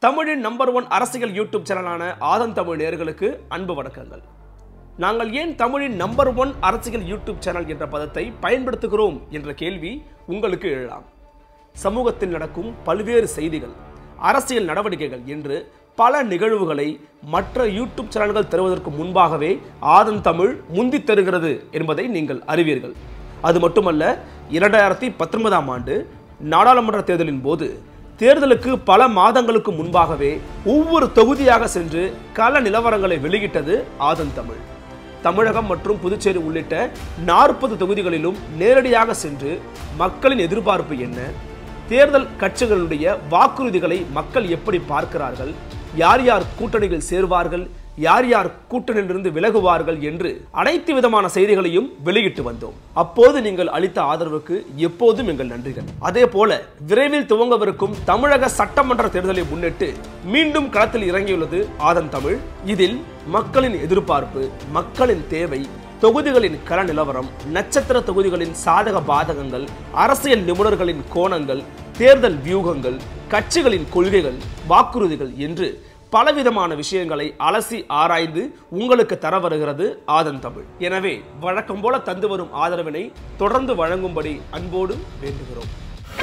தமிழின் number one அரசியல் YouTube சேனலான ஆதன் தமிழ் நேயர்களுக்கு அன்பு வணக்கங்கள் நாங்கள் ஏன் தமிழின் நம்பர் ஒன் அரசியல் யூடியூப் சேனல் என்ற பதத்தை பயன்படுத்துகிறோம் என்ற கேள்வி உங்களுக்கு எழலாம் சமூகத்தில் நடக்கும் பல்வேறு செய்திகள் அரசியல் நடவடிக்கைகள் என்று பல நிகழ்வுகளை மற்ற யூடியூப் சேனல்கள் தருவதற்கு முன்பாகவே ஆதன் தமிழ் முந்தித் தருகிறது என்பதை நீங்கள் அறிவீர்கள் அது மட்டுமல்ல இரண்டாயிரத்தி பத்தொன்பதாம் ஆண்டு நாடாளுமன்ற தேர்தலின் போது தேர்தலுக்கு பல மாதங்களுக்கு முன்பாகவே ஒவ்வொரு தொகுதியாக சென்று கள நிலவரங்களை வெளியிட்டது ஆதன் தமிழ் தமிழகம் மற்றும் புதுச்சேரி உள்ளிட்ட நாற்பது தொகுதிகளிலும் நேரடியாக சென்று மக்களின் எதிர்பார்ப்பு என்ன தேர்தல் கட்சிகளுடைய வாக்குறுதிகளை மக்கள் எப்படி பார்க்கிறார்கள் யார் யார் கூட்டணியில் சேர்வார்கள் யார் யார் கூட்டணியிலிருந்து விலகுவார்கள் என்று அனைத்து விதமான செய்திகளையும் வெளியிட்டு வந்தோம் அப்போது நீங்கள் அளித்த ஆதரவுக்கு எப்போதும் எங்கள் நன்றிகள் அதே போல விரைவில் துவங்கவிருக்கும் தமிழக சட்டமன்ற தேர்தலை முன்னிட்டு மீண்டும் களத்தில் இறங்கியுள்ளது ஆதன் தமிழ் இதில் மக்களின் எதிர்பார்ப்பு மக்களின் தேவை தொகுதிகளின் கள நிலவரம் நட்சத்திர தொகுதிகளின் சாதக பாதகங்கள் அரசியல் நிபுணர்களின் கோணங்கள் தேர்தல் வியூகங்கள் கட்சிகளின் கொள்கைகள் வாக்குறுதிகள் என்று பலவிதமான விஷயங்களை அலசி ஆராய்ந்து உங்களுக்கு தர வருகிறது ஆதன் தமிழ் எனவே வழக்கம் போல தந்து வரும் ஆதரவினை தொடர்ந்து வழங்கும்படி அன்போடு வேண்டுகிறோம்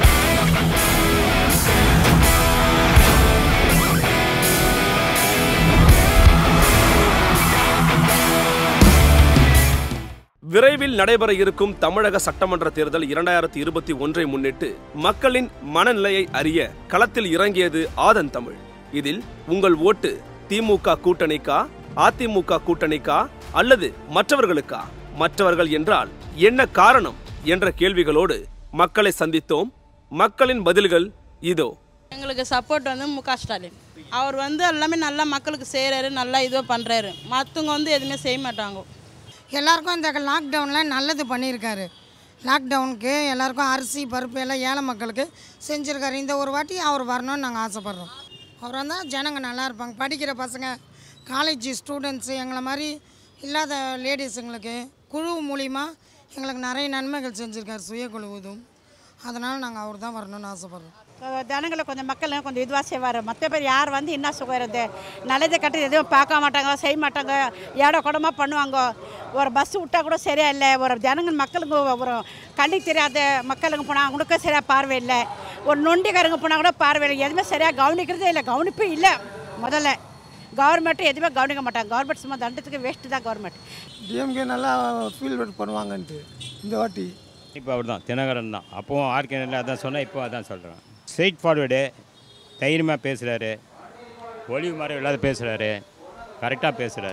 விரைவில் நடைபெற இருக்கும் தமிழக சட்டமன்ற தேர்தல் இரண்டாயிரத்தி இருபத்தி ஒன்றை முன்னிட்டு மக்களின் மனநிலையை அறிய களத்தில் இறங்கியது ஆதன் தமிழ் இதில் உங்கள் ஓட்டு திமுக கூட்டணிக்கா அதிமுக கூட்டணிக்கா அல்லது மற்றவர்களுக்கா மற்றவர்கள் என்றால் என்ன காரணம் என்ற கேள்விகளோடு மக்களை சந்தித்தோம் மக்களின் பதில்கள் இதோ எங்களுக்கு சப்போர்ட் வந்து மு க ஸ்டாலின் அவர் வந்து எல்லாமே நல்லா மக்களுக்கு செய்கிறாரு நல்லா இதுவாக பண்ணுறாரு மற்றவங்க வந்து எதுவுமே செய்ய மாட்டாங்க எல்லாருக்கும் இந்த லாக்டவுனில் நல்லது பண்ணியிருக்காரு லாக்டவுனுக்கு எல்லாருக்கும் அரிசி பருப்பு எல்லாம் ஏழை மக்களுக்கு செஞ்சுருக்காரு இந்த ஒரு வாட்டி அவர் வரணும்னு நாங்கள் ஆசைப்பட்றோம் அவர் வந்தால் ஜனங்க நல்லா இருப்பாங்க படிக்கிற பசங்க காலேஜ் ஸ்டூடெண்ட்ஸு எங்களை மாதிரி இல்லாத லேடிஸுங்களுக்கு குழு மூலிமா எங்களுக்கு நிறைய நன்மைகள் செஞ்சுருக்காரு சுயக்குழு இதுவும் அதனால் நாங்கள் அவர் தான் வரணும்னு ஆசைப்பட்றோம் ஜனங்களை கொஞ்சம் மக்கள் கொஞ்சம் இதுவாக செய்வார் மற்ற பேர் யார் வந்து என்ன சுகம் இருந்து நல்லது கட்டு எதுவும் பார்க்க மாட்டாங்க செய்ய மாட்டாங்க ஏடோ குடமாக பண்ணுவாங்க ஒரு பஸ் விட்டா கூட சரியா இல்லை ஒரு ஜனங்கள் மக்களுக்கு ஒரு கண்ணுக்கு தெரியாத மக்களுக்கு போனால் அவங்களுக்கும் சரியாக பார்வை இல்லை ஒரு நொண்டிக்காரங்க போனால் கூட பார்வை இல்லை எதுவுமே சரியாக கவனிக்கிறதே இல்லை கவனிப்பே இல்லை முதல்ல கவர்மெண்ட்டும் எதுவுமே கவனிக்க மாட்டாங்க கவர்மெண்ட் சும்மா தண்டத்துக்கு வேஸ்ட்டு தான் கவர்மெண்ட் டிஎம்கே நல்லா ஃபீல் பண்ணுவாங்கன்ட்டு இந்த வாட்டி இப்போ அவர் தான் தினகரன் தான் அப்போவும் ஆர்கேனில் அதான் சொன்னேன் இப்போ அதான் சொல்கிறேன் ஸ்ட்ரெயிட் ஃபார்வேர்டு தைரியமாக பேசுகிறாரு ஒளிவு மறைவு இல்லாத பேசுகிறாரு கரெக்டாக பேசுகிறாரு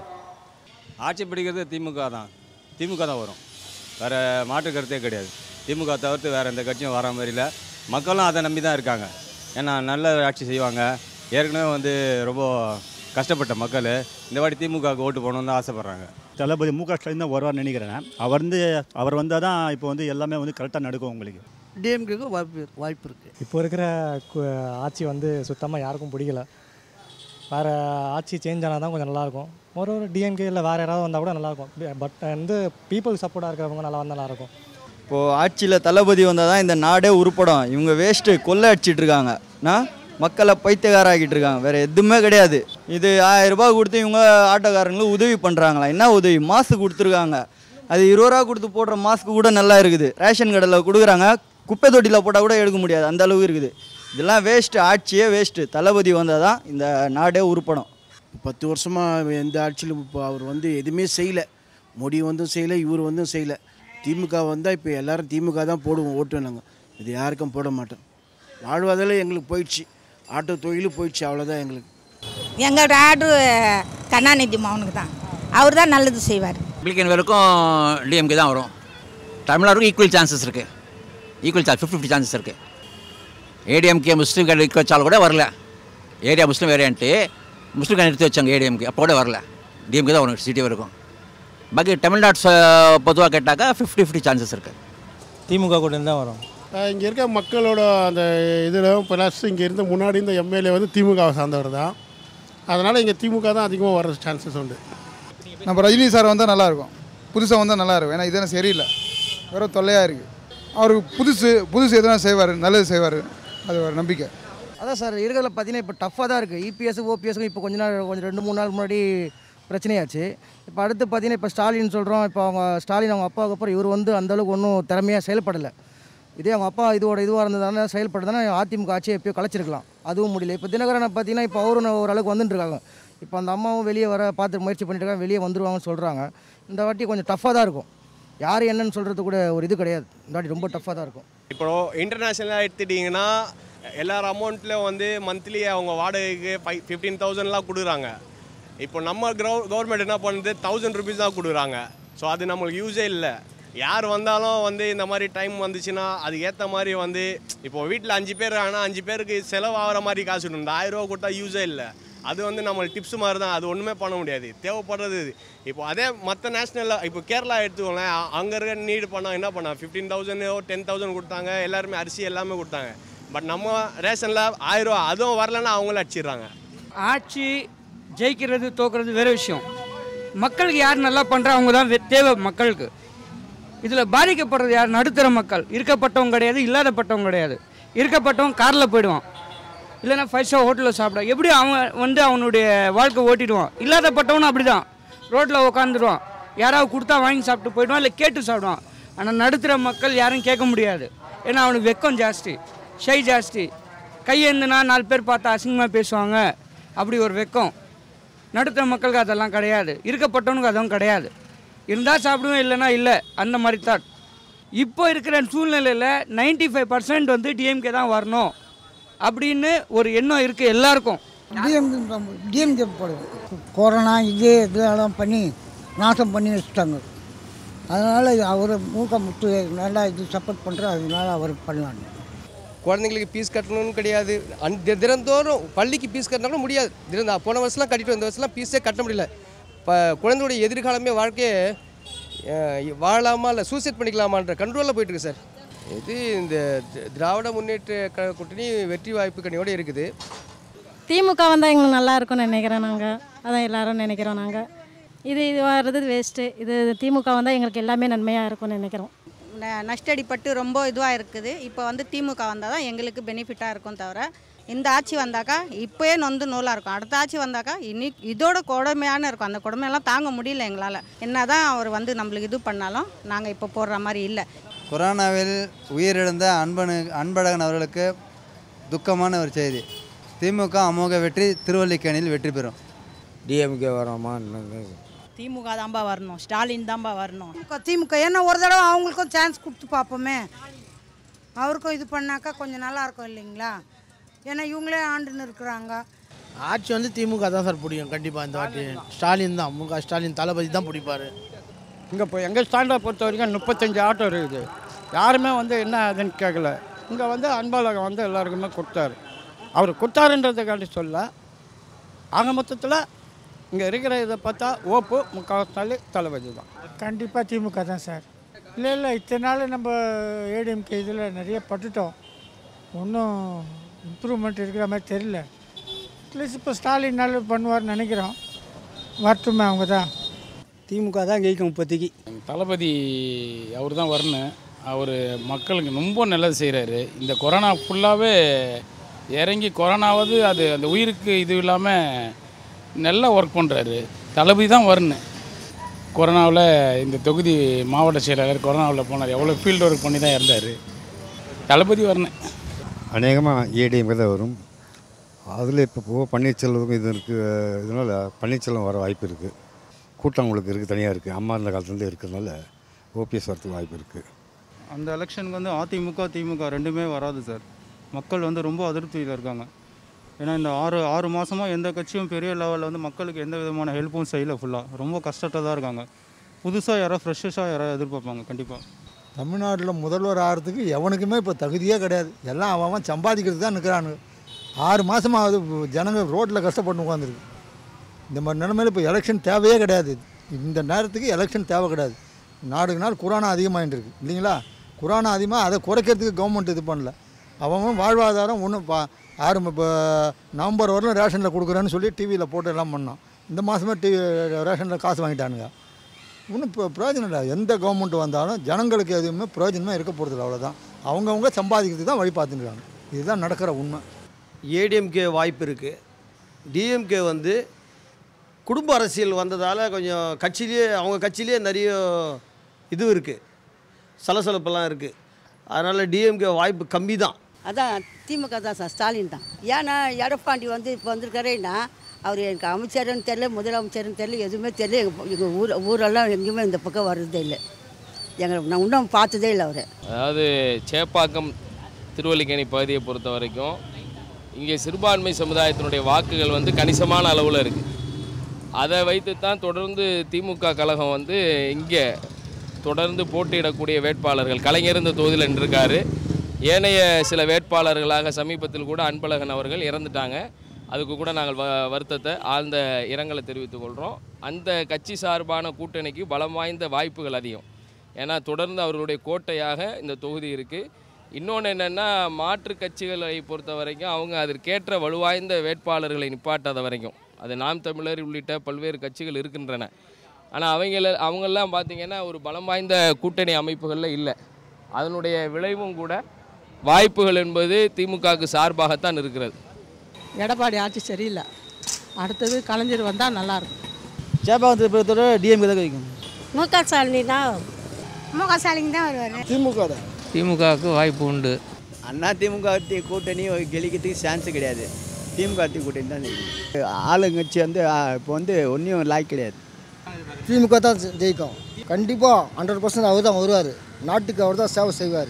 ஆட்சி பிடிக்கிறது திமுக தான் திமுக தான் வரும் வேறு மாற்று கருத்தே கிடையாது திமுக தவிர்த்து வேறு எந்த கட்சியும் வர மாதிரி இல்லை மக்களும் அதை நம்பி தான் இருக்காங்க ஏன்னா நல்ல ஆட்சி செய்வாங்க ஏற்கனவே வந்து ரொம்ப கஷ்டப்பட்ட மக்கள் இந்த வாட்டி திமுகவுக்கு ஓட்டு போகணுன்னு தான் ஆசைப்பட்றாங்க தளபதி மு க ஸ்டாலின் தான் வருவார்னு நினைக்கிறேன் அவர் வந்து அவர் வந்தால் தான் இப்போ வந்து எல்லாமே வந்து கரெக்டாக நடக்கும் உங்களுக்கு டிஎம்கேக்கு வாய்ப்பு வாய்ப்பு இருக்குது இப்போ இருக்கிற கு- ஆட்சி வந்து சுத்தமாக யாருக்கும் பிடிக்கல வேறு ஆட்சி சேஞ்ச் ஆனால் தான் கொஞ்சம் நல்லாயிருக்கும் ஒரு ஒரு டிஎம்கே இல்லை வேறு யாராவது வந்தால் கூட நல்லாயிருக்கும் பட் வந்து பீப்புள் சப்போர்ட்டாக இருக்கிறவங்க நல்லா வந்தால் நல்லாயிருக்கும் இப்போது ஆட்சியில் தளபதி வந்தால் தான் இந்த நாடே உருப்படும் இவங்க வேஸ்ட்டு கொள்ளை அடிச்சிட்டு இருக்காங்க நான் மக்களை பைத்தியக்கார ஆக்கிட்டு இருக்காங்க வேறு எதுவுமே கிடையாது இது ஆயிரம் ரூபாய் கொடுத்து இவங்க ஆட்டோக்காரங்களுக்கு உதவி பண்ணுறாங்களா என்ன உதவி மாஸ்க் கொடுத்துருக்காங்க அது இருபது ரூபா கொடுத்து போடுற மாஸ்க் கூட நல்லா இருக்குது ரேஷன் கடையில் கொடுக்குறாங்க குப்பை தொட்டியில் போட்டால் கூட எடுக்க முடியாது அந்த அளவுக்கு இருக்குது இதெல்லாம் வேஸ்ட்டு ஆட்சியே வேஸ்ட்டு தளபதி வந்தால் தான் இந்த நாடே உருப்படும் பத்து வருஷமாக எந்த ஆட்சியிலும் இப்போ அவர் வந்து எதுவுமே செய்யலை மோடி வந்தும் செய்யலை இவர் வந்தும் செய்யலை திமுக வந்தால் இப்போ எல்லாரும் திமுக தான் போடுவோம் ஓட்டு நாங்கள் இது யாருக்கும் போட மாட்டோம் வாழ்வாதாரம் எங்களுக்கு போயிடுச்சு ஆட்டோ தொழிலும் போயிடுச்சு அவ்வளோதான் எங்களுக்கு எங்களோட ஆர்டர் கருணாநிதி மௌனுக்கு தான் அவர் தான் நல்லது செய்வார் ரிப்பப்ளிகன் வரைக்கும் டிஎம்கே தான் வரும் தமிழ்நாடுக்கும் ஈக்குவல் சான்சஸ் இருக்குது equal chance fifty fifty chances இருக்குது ஏடிஎம்கே முஸ்லீம் நிற்க வச்சாலும் கூட வரல ஏரியா முஸ்லீம் வேரியன்ட்டு முஸ்லீம் நிறுத்தி வச்சாங்க ஏடிஎம்கே அப்போ கூட வரல டிஎம்கே தான் வரும் சிட்டி வரைக்கும் பாக்கி தமிழ்நாடு பொதுவாக கேட்டாக்கா ஃபிஃப்டி ஃபிஃப்டி சான்சஸ் இருக்குது திமுக கூட தான் வரும் இங்கே இருக்க மக்களோட அந்த இதில் ப்ளஸ் இங்கே இருந்த முன்னாடி இந்த எம்எல்ஏ வந்து திமுகவை சார்ந்தவர் தான் அதனால் இங்கே திமுக தான் அதிகமாக வர சான்சஸ் உண்டு நம்ம ரஜினி சார் வந்தால் நல்லாயிருக்கும் புதுசாக வந்தால் நல்லாயிருக்கும் ஏன்னா இதெல்லாம் சரியில்லை வெறும் தொல்லையாக இருக்குது அவருக்கு புதுசு புதுசு எதுனா செய்வார் நல்லது செய்வார் அது ஒரு நம்பிக்கை அதான் சார் இருக்கிறதுல பார்த்தீங்கன்னா இப்போ டஃப்பாக தான் இருக்குது இபிஎஸ் ஓபிஎஸ்க்கும் இப்போ கொஞ்ச நாள் கொஞ்சம் ரெண்டு மூணு நாள் முன்னாடி பிரச்சனையாச்சு இப்போ அடுத்து பார்த்தீங்கன்னா இப்போ ஸ்டாலின் சொல்கிறோம் இப்போ அவங்க ஸ்டாலின் அவங்க அப்பாவுக்கு அப்புறம் இவர் வந்து அந்தளவுக்கு ஒன்றும் திறமையாக செயல்படலை இதே அவங்க அப்பா இதோட இதுவாக இருந்ததுனால செயல்படுதுன்னா அதிமுக ஆட்சியை எப்பயோ கலைச்சிருக்கலாம் அதுவும் முடியல இப்போ தினகரனை பார்த்தீங்கன்னா இப்போ அவரும் ஓரளவுக்கு வந்துட்டு இருக்காங்க இப்போ அந்த அம்மாவும் வெளியே வர பார்த்து முயற்சி பண்ணிட்டு இருக்காங்க வெளியே வந்துருவாங்கன்னு சொல்கிறாங்க இந்த வாட்டி கொஞ்சம் டஃப்பாக தான் இருக்கும் யார் என்னன்னு சொல்கிறது கூட ஒரு இது கிடையாது இந்த வாட்டி ரொம்ப டஃப்பாக தான் இருக்கும் இப்போ இன்டர்நேஷ்னலாக எடுத்துட்டிங்கன்னா எல்லார் அமௌண்ட்லேயும் வந்து மந்த்லி அவங்க வாடகைக்கு ஃபைவ் ஃபிஃப்டீன் தௌசண்ட்லாம் கொடுக்குறாங்க இப்போ நம்ம கவ் கவர்மெண்ட் என்ன பண்ணுது தௌசண்ட் ருபீஸ் தான் கொடுக்குறாங்க ஸோ அது நம்மளுக்கு யூஸே இல்லை யார் வந்தாலும் வந்து இந்த மாதிரி டைம் வந்துச்சுன்னா அதுக்கு ஏற்ற மாதிரி வந்து இப்போ வீட்டில் அஞ்சு பேர் ஆனால் அஞ்சு பேருக்கு செலவாகிற மாதிரி காசு இருக்கணும். இந்த ஆயிரம் ரூபா கொடுத்தா யூஸே இல்லை அது வந்து நம்ம டிப்ஸ் மாதிரி தான் அது ஒன்றுமே பண்ண முடியாது தேவைப்படுறது இது இப்போ அதே மற்ற நேஷ்னலில் இப்போ கேரளா எடுத்துக்கோங்களேன் அங்கே இருக்க நீடு பண்ணால் என்ன பண்ணாங்க ஃபிஃப்டீன் தௌசண்ட் டென் தௌசண்ட் கொடுத்தாங்க எல்லாருமே அரிசி எல்லாமே கொடுத்தாங்க பட் நம்ம ரேஷனில் ஆயிரம் ரூபா அதுவும் வரலன்னா அவங்களும் அடிச்சிடுறாங்க ஆட்சி ஜெயிக்கிறது தோக்குறது வேற விஷயம் மக்களுக்கு யார் நல்லா பண்ணுறா அவங்க தான் வே- தேவை மக்களுக்கு இதில் பாதிக்கப்படுறது யார் நடுத்தர மக்கள் இருக்கப்பட்டவங்க கிடையாது இல்லாதப்பட்டவங்க கிடையாது இருக்கப்பட்டவன் காரில் போயிடுவான் இல்லைன்னா ஃபைவ் ஸ்டார் ஹோட்டலில் சாப்பிட எப்படி அவன் வந்து அவனுடைய வாழ்க்கை ஓட்டிடுவான் இல்லாதப்பட்டவனும் அப்படி தான் ரோட்டில் உட்காந்துருவான் யாராவது கொடுத்தா வாங்கி சாப்பிட்டு போயிடுவான் இல்லை கேட்டு சாப்பிடுவான் ஆனால் நடுத்தர மக்கள் யாரும் கேட்க முடியாது ஏன்னா அவனுக்கு வெக்கம் ஜாஸ்தி ஷை ஜாஸ்தி கையேந்துனா நாலு பேர் பார்த்தா அசிங்கமாக பேசுவாங்க அப்படி ஒரு வெக்கம் நடுத்தர மக்களுக்கு அதெல்லாம் கிடையாது இருக்கப்பட்டவனுக்கு அதுவும் கிடையாது இருந்தால் சாப்பிடுவேன் இல்லைன்னா இல்லை அந்த மாதிரி தான் இப்போ இருக்கிற சூழ்நிலையில் 95% ஃபைவ் பர்சன்ட் வந்து டிஎம்கே தான் வரணும் அப்படின்னு ஒரு எண்ணம் இருக்குது எல்லாருக்கும் டிஎம்கே டிஎம்கே போடுவோம் கொரோனா இது இதெல்லாம் பண்ணி நாசம் பண்ணி வச்சுட்டாங்க அதனால் அவர் மூக்க முத்து நல்லா இது சப்போர்ட் பண்ணுற அதனால அவருக்கு பண்ணலாம் குழந்தைங்களுக்கு ஃபீஸ் கட்டணும்னு கிடையாது அன் தி- தினந்தோறும் பள்ளிக்கு ஃபீஸ் கட்டினா கூட முடியாது தினம் போன வருஷம்லாம் கட்டிட்டு இந்த வருஷம்லாம் ஃபீஸே கட்ட முடியல இப்போ குழந்தையுடைய எதிர்காலமே வாழ்க்கையை அஹ், வாழலாமா இல்லை சூசைட் பண்ணிக்கலாமான்ற கண்ட்ரோலில் போயிட்டுருக்கு சார் இது இந்த தி- திராவிட முன்னேற்ற கழக கூட்டணி வெற்றி வாய்ப்பு கனியோடு இருக்குது திமுக வந்தால் எங்களுக்கு நல்லா இருக்கும்னு நினைக்கிறோம் நாங்கள் அதான் எல்லாரும் நினைக்கிறோம் நாங்கள் இது இது வர்றது வேஸ்ட்டு இது திமுக வந்தால் எங்களுக்கு எல்லாமே நன்மையாக இருக்கும்னு நினைக்கிறோம் ந- நஷ்டடிப்பட்டு ரொம்ப இதுவாக இருக்குது இப்போ வந்து திமுக வந்தால் தான் எங்களுக்கு பெனிஃபிட்டாக இருக்கும் தவிர இந்த ஆட்சி வந்தாக்கா இப்போயே நொந்து நூலாக இருக்கும் அடுத்த ஆட்சி வந்தாக்கா இனி இதோட கொடுமையான இருக்கும் அந்த கொடுமையெல்லாம் தாங்க முடியல எங்களால் என்ன தான் அவர் வந்து நம்மளுக்கு இது பண்ணாலும் நாங்கள் இப்போ போடுற மாதிரி இல்லை கொரோனாவில் உயிரிழந்த அன்பனு அன்பழகன் அவர்களுக்கு துக்கமான ஒரு செய்தி திமுக அமோக வெற்றி திருவல்லிக்கேணியில் வெற்றி பெறும் டிஎம்கே வரோமா திமுக தான்பா வரணும் ஸ்டாலின் தான்பா வரணும் திமுக திமுக ஏன்னா ஒரு தடவை அவங்களுக்கும் சான்ஸ் கொடுத்து பார்ப்போமே அவருக்கும் இது பண்ணாக்கா கொஞ்சம் நல்லா இருக்கும் இல்லைங்களா ஏன்னா இவங்களே ஆண்டுன்னு இருக்கிறாங்க ஆட்சி வந்து திமுக தான் சார் பிடிக்கும் கண்டிப்பாக இந்த வாட்டி ஸ்டாலின் தான் முக ஸ்டாலின் தளபதி தான் பிடிப்பாரு இங்கே இப்போ எங்கள் ஸ்டாண்டை பொறுத்த வரைக்கும் முப்பத்தஞ்சு ஆட்டோ இருக்குது யாருமே வந்து என்ன அதுன்னு கேட்கல இங்கே வந்து அன்பழகன் வந்து எல்லாருக்குமே கொடுத்தாரு அவர் கொடுத்தாருன்றதுக்காண்டி சொல்ல ஆக மொத்தத்தில் இங்கே இருக்கிற இதை பார்த்தா ஓப்பு முக்கால் தளபதி தான் கண்டிப்பாக திமுக தான் சார் இல்லை இல்லை இத்தனை நாள் நம்ம ஏடிஎம்கே இதில் நிறைய பட்டுட்டோம் ஒன்றும் இம்ப்ரூவ்மெண்ட் இருக்கிற மாதிரி தெரியல அட்லீஸ்ட் இப்போ ஸ்டாலின் நல்ல பண்ணுவார்னு நினைக்கிறோம் வரட்டுமே அவங்க தான் திமுக தான் ஜெயிக்கும் இப்போதைக்கு தளபதி அவர் தான் வரணும் அவர் மக்களுக்கு ரொம்ப நல்லது செய்கிறாரு இந்த கொரோனா ஃபுல்லாகவே இறங்கி கொரோனாவது அது அந்த உயிருக்கு இது இல்லாமல் நல்லா ஒர்க் பண்ணுறாரு தளபதி தான் வரணும் கொரோனாவில் இந்த தொகுதி மாவட்ட செயலாளர் கொரோனாவில் போனார் எவ்வளோ ஃபீல்டு ஒர்க் பண்ணி தான் இருந்தார் தளபதி வரணும் அநேகமாக ஏடிஎம்கே தான் வரும் அதில் இப்போ போக பன்னீர்செல்வம் இது இருக்குது இதனால் பன்னீர்செல்வம் வர வாய்ப்பு இருக்குது கூட்டம் உங்களுக்கு இருக்குது தனியாக இருக்குது அம்மா இருந்த காலத்துலேருந்து இருக்கிறதுனால ஓபிஎஸ் வரதுக்கு வாய்ப்பு இருக்குது அந்த எலெக்ஷனுக்கு வந்து அதிமுக திமுக ரெண்டுமே வராது சார் மக்கள் வந்து ரொம்ப அதிருப்தியில் இருக்காங்க ஏன்னா இந்த ஆறு ஆறு மாதமாக எந்த கட்சியும் பெரிய லெவலில் வந்து மக்களுக்கு எந்த விதமான ஹெல்ப்பும் செய்யல ஃபுல்லாக ரொம்ப கஷ்டத்தில் தான் இருக்காங்க புதுசாக யாரோ ஃப்ரெஷ்ஷாக யாரோ எதிர்பார்ப்பாங்க கண்டிப்பாக தமிழ்நாட்டில் முதல்வர் ஆகிறதுக்கு எவனுக்குமே இப்போ தகுதியே கிடையாது எல்லாம் அவன் அவன் சம்பாதிக்கிறது தான் நிற்கிறானுங்க ஆறு மாதமாவது ஜனங்க ரோட்டில் கஷ்டப்பட்டு உட்காந்துருக்கு இந்த மாதிரி நிலைமையில் இப்போ எலெக்ஷன் தேவையே கிடையாது இந்த நேரத்துக்கு எலெக்ஷன் தேவை கிடையாது நாடுக்கு நாள் குரானா அதிகமாகிட்டு இருக்கு இல்லைங்களா குரானா அதிகமாக அதை குறைக்கிறதுக்கு கவர்மெண்ட் இது பண்ணல அவன் வாழ்வாதாரம் ஒன்றும் பா ஆறு இப்போ நவம்பர் வரலும் ரேஷனில் கொடுக்குறேன்னு சொல்லி டிவியில் போட்டு எல்லாம் பண்ணோம் இந்த மாதமே டிவி ரேஷனில் காசு வாங்கிட்டானுங்க ஒன்றும் இப்போ பிரயோஜனம் இல்லை எந்த கவர்மெண்ட் வந்தாலும் ஜனங்களுக்கு எதுவுமே பிரயோஜனமே இருக்க போகிறதில்ல அவ்வளோதான் அவங்கவுங்க சம்பாதிக்கிறதுக்கு தான் வழி பார்த்துருக்காங்க இதுதான் நடக்கிற உண்மை ஏடிஎம்கே வாய்ப்பு இருக்குது டிஎம்கே வந்து குடும்ப அரசியல் வந்ததால் கொஞ்சம் கட்சியிலே அவங்க கட்சியிலே நிறைய இது இருக்குது சலசலப்பெல்லாம் இருக்குது அதனால் டிஎம்கே வாய்ப்பு கம்மி தான் அதான் திமுக தான் சார் ஸ்டாலின் தான் ஏன்னா எடப்பாடி வந்து இப்போ வந்திருக்காருன்னா அவர் எனக்கு அமைச்சர்னு தெரியல முதலமைச்சர்னு தெரியல எதுவுமே தெரியல எங்கள் எங்கள் ஊர் ஊரெல்லாம் எங்கேயுமே இந்த பக்கம் வர்றதே இல்லை எங்களை நான் இன்னும் பார்த்ததே இல்லை அவரை அதாவது சேப்பாக்கம் திருவல்லிக்கேணி பகுதியை பொறுத்த வரைக்கும் இங்கே சிறுபான்மை சமுதாயத்தினுடைய வாக்குகள் வந்து கணிசமான அளவில் இருக்குது அதை வைத்து தான் தொடர்ந்து திமுக கழகம் வந்து இங்கே தொடர்ந்து போட்டியிடக்கூடிய வேட்பாளர்கள் கலைஞர் இந்த தொகுதியில் நின்றிருக்காரு ஏனைய சில வேட்பாளர்களாக சமீபத்தில் கூட அன்பழகன் அவர்கள் இறந்துட்டாங்க அதுக்கு கூட நாங்கள் வ வருத்தத்தை ஆழ்ந்த இரங்கலை தெரிவித்துக் கொள்கிறோம் அந்த கட்சி சார்பான கூட்டணிக்கு பலம் வாய்ந்த வாய்ப்புகள் அதிகம் ஏன்னா தொடர்ந்து அவர்களுடைய கோட்டையாக இந்த தொகுதி இருக்குது இன்னொன்று என்னென்னா மாற்று கட்சிகளை பொறுத்த வரைக்கும் அவங்க அதற்கேற்ற வலுவாய்ந்த வேட்பாளர்களை நிப்பாட்டாத வரைக்கும் அது நாம் தமிழர் உள்ளிட்ட பல்வேறு கட்சிகள் இருக்கின்றன ஆனால் அவங்கள அவங்கெல்லாம் பார்த்திங்கன்னா ஒரு பலம் வாய்ந்த கூட்டணி அமைப்புகளில் இல்லை அதனுடைய விளைவும் கூட வாய்ப்புகள் என்பது திமுகவுக்கு சார்பாகத்தான் இருக்கிறது எடப்பாடி ஆட்சி சரியில்லை அடுத்தது கலைஞர் வந்தால் நல்லாயிருக்கும் சேப்பாக்கத்தை பொறுத்தவரை டிஎம்கே தான் வைக்கும் மு க ஸ்டாலின் தான் மு க ஸ்டாலின் தான் வருவார் திமுக தான் திமுகவுக்கு வாய்ப்பு உண்டு அண்ணா திமுக கூட்டணி கெளிக்கிறதுக்கு சான்ஸ் கிடையாது திமுக கூட்டணி தான் ஆளுங்கட்சி வந்து இப்போ வந்து ஒன்றும் லாய்க் கிடையாது திமுக தான் ஜெ- ஜெயிக்கும் கண்டிப்பாக ஹண்ட்ரட் பர்சன்ட் அவர் தான் வருவார் நாட்டுக்கு அவர் தான் சேவை செய்வார்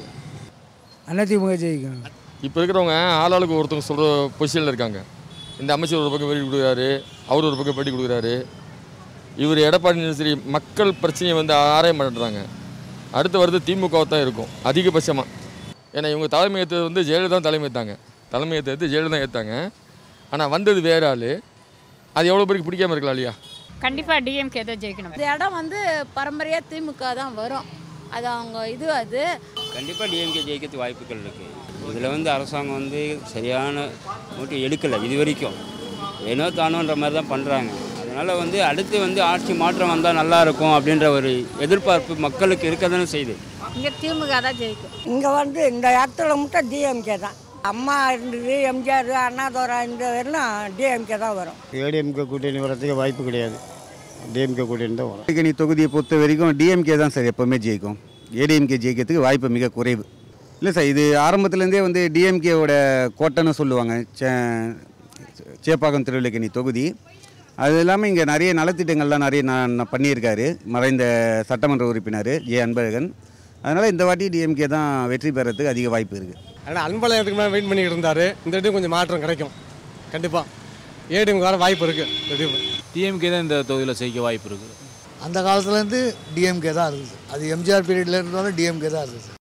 அதிமுக ஜெயிக்கும் இப்போ இருக்கிறவங்க ஆளாளுக்கு ஒருத்தவங்க சொல்கிற பொசிஷனில் இருக்காங்க இந்த அமைச்சர் ஒரு பக்கம் பேட்டி கொடுக்குறாரு அவர் ஒரு பக்கம் பேட்டி கொடுக்குறாரு இவர் எடப்பாடி சரி மக்கள் பிரச்சனையை வந்து ஆராய மாட்டேறாங்க அடுத்து வருது திமுக தான் இருக்கும் அதிகபட்சமாக ஏன்னா இவங்க தலைமை ஏற்றது வந்து ஜெயலலிதா தான் தலைமை ஏற்றாங்க தலைமை ஏற்றது ஜெயலலிதா ஏற்றாங்க ஆனால் வந்தது வேற ஆள் அது எவ்வளோ பேருக்கு பிடிக்காம இருக்கலாம் இல்லையா கண்டிப்பாக டிஎம்கே தான் ஜெயிக்கணும் இந்த இடம் வந்து பரம்பரையாக திமுக தான் வரும் அது அவங்க இது அது கண்டிப்பாக டிஎம்கே ஜெயிக்கிறதுக்கு வாய்ப்புகள் இருக்குது இதில் வந்து அரசாங்கம் வந்து சரியான ஓட்டு எடுக்கலை இது வரைக்கும் ஏனோ தானோன்ற மாதிரி தான் பண்ணுறாங்க அதனால் வந்து அடுத்து வந்து ஆட்சி மாற்றம் வந்தால் நல்லா இருக்கும் அப்படின்ற ஒரு எதிர்பார்ப்பு மக்களுக்கு இருக்க தானே செய்யுது இங்கே திமுக தான் ஜெயிக்கும் இங்கே வந்து இந்த இடத்துல மட்டும் டிஎம்கே தான் அம்மா இருந்தது எம்ஜிஆர் அண்ணாதுரை இந்த வரலாம் டிஎம்கே தான் வரும் ஏடிஎம்கே கூட்டணி வரதுக்கு வாய்ப்பு கிடையாது டிஎம்கே கூட்டணி தான் வரும் நீ தொகுதியை பொறுத்த வரைக்கும் டிஎம்கே தான் சார் எப்போவுமே ஜெயிக்கும் ஏடிஎம்கே ஜெயிக்கிறதுக்கு வாய்ப்பு மிக குறைவு இல்லை சார் இது ஆரம்பத்துலேருந்தே வந்து டிஎம்கேவோட கோட்டைன்னு சொல்லுவாங்க சே- சேப்பாக்கம் திருவள்ளிக்கணி தொகுதி அது இல்லாமல் இங்கே நிறைய நலத்திட்டங்கள்லாம் நிறைய நான் நான் பண்ணியிருக்காரு மறைந்த சட்டமன்ற உறுப்பினர் ஜே அன்பழகன் அதனால் இந்த வாட்டி டிஎம்கே தான் வெற்றி பெறத்துக்கு அதிக வாய்ப்பு இருக்குது ஆனால் அன்பழகத்துக்கு மேலே வெயிட் பண்ணிட்டு இருந்தார் இந்த இடத்துக்கு கொஞ்சம் மாற்றம் கிடைக்கும் கண்டிப்பாக ஏடிஎம்க்கு வர வாய்ப்பு இருக்குது டிஎம்கே தான் இந்த தொகுதியில் ஜெயிக்க வாய்ப்பு இருக்குது அந்த காலத்துலேருந்து டிஎம்கே தான் இருக்குது அது எம்ஜிஆர் பீரியட்ல இருந்தாலும் டிஎம்கே தான் இருக்குது